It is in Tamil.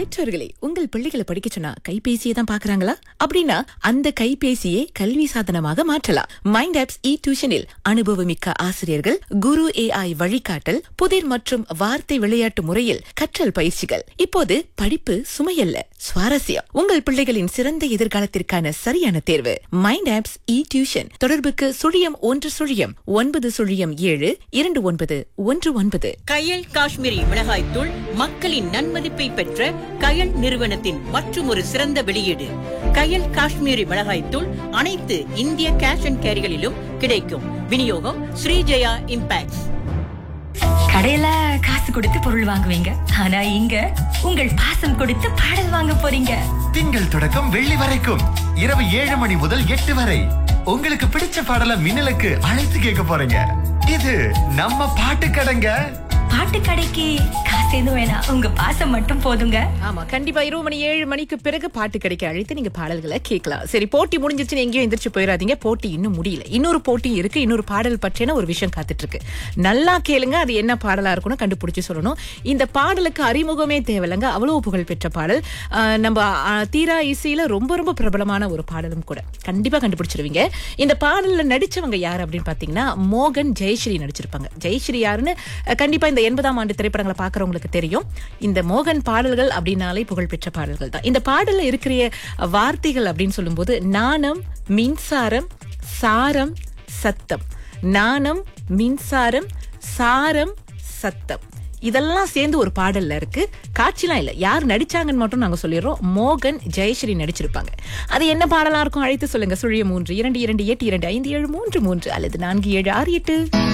பெற்றோர்களே உங்கள் பிள்ளைகளை படிக்க சொன்னா கைபேசியை தான் பாக்குறாங்களா அப்படின்னா அந்த கைபேசியை கல்வி சாதனமாக மாற்றலாம் மைண்ட் ஆப்ஸ் இ டியூஷனில் அனுபவமிக்க ஆசிரியர்கள் குரு ஏஐ வழிகாட்டல் புதிர் மற்றும் வார்த்தை விளையாட்டு முறையில் கற்றல் பயிற்சிகள் இப்போது படிப்பு சுமையல்ல சுவாரஸ்யம் உங்கள் பிள்ளைகளின் சிறந்த எதிர்காலத்திற்கான சரியான தேர்வு மைண்ட் ஆப்ஸ் இ டியூஷன் தொடர்புக்கு சுழியம் ஒன்று சுழியம் ஒன்பது சுழியம் ஏழு இரண்டு ஒன்பது ஒன்று ஒன்பது கயல் காஷ்மீரி மிளகாய் தூள் மக்களின் நன்மதிப்பை பெற்ற கயல் நிறுவனத்தின் மற்றும் ஒரு சிறந்த வெளியீடு கயல் காஷ்மீரி மிளகாய் தூள் அனைத்து இந்திய கேஷ் அண்ட் கேரிகளிலும் கிடைக்கும் விநியோகம் ஸ்ரீஜயா இம்பாக்ட்ஸ் கடையில காசு கொடுத்து பொருள் வாங்குவீங்க ஆனா இங்க உங்கள் பாசம் கொடுத்து பாடல் வாங்க போறீங்க திங்கள் தொடக்கம் வெள்ளி வரைக்கும் இரவு ஏழு மணி முதல் எட்டு வரை உங்களுக்கு பிடிச்ச பாடல மின்னலுக்கு அழைத்து கேட்க போறீங்க இது நம்ம பாட்டு கடைங்க பாட்டு கடைக்கு காசு எதுவும் வேணாம் உங்க பாசம் மட்டும் போதுங்க ஆமா கண்டிப்பா இருபது மணி ஏழு மணிக்கு பிறகு பாட்டு கிடைக்க அழைத்து நீங்க பாடல்களை கேட்கலாம் சரி போட்டி முடிஞ்சிருச்சுன்னு எங்கேயும் எந்திரிச்சு போயிடாதீங்க போட்டி இன்னும் முடியல இன்னொரு போட்டி இருக்கு இன்னொரு பாடல் பற்றின ஒரு விஷயம் காத்துட்டு இருக்கு நல்லா கேளுங்க அது என்ன பாடலா இருக்கும்னு கண்டுபிடிச்சு சொல்லணும் இந்த பாடலுக்கு அறிமுகமே தேவையில்லைங்க அவ்வளவு புகழ் பெற்ற பாடல் ஆஹ் நம்ம ஆஹ், தீரா இசையில ரொம்ப ரொம்ப பிரபலமான ஒரு பாடலும் கூட கண்டிப்பா கண்டுபிடிச்சிருவீங்க இந்த பாடல்ல நடிச்சவங்க யார் அப்படின்னு பாத்தீங்கன்னா மோகன் ஜெயஸ்ரீ நடிச்சிருப்பாங்க ஜெயஸ்ரீ யாருன்னு அஹ், கண்டிப்பா இந்த எண்பதாம் ஆண்டு திரைப்படங்களை பாக்குறவங்களுக்கு தெரியும் இந்த மோகன் பாடல்கள் அப்படின்னாலே புகழ்பெற்ற பாடல்கள் தான் இந்த பாடல்ல இருக்கிற வார்த்தைகள் அப்படின்னு சொல்லும்போது நாணம் மின்சாரம் சாரம் சத்தம் நாணம் மின்சாரம் சாரம் சத்தம் இதெல்லாம் சேர்ந்து ஒரு பாடல்ல இருக்கு காட்சிலாம் இல்ல யார் நடிச்சாங்கன்னு மட்டும் நாங்க சொல்லிடுறோம் மோகன் ஜெயஸ்ரீ நடிச்சிருப்பாங்க அது என்ன பாடலா இருக்கும் அழைத்து சொல்லுங்க சுழிய மூன்று இரண்டு இரண்டு எட்டு இரண்டு ஐந்து ஏழு மூன்று மூன்று அல்லது நான்கு ஏழு ஆறு எட்டு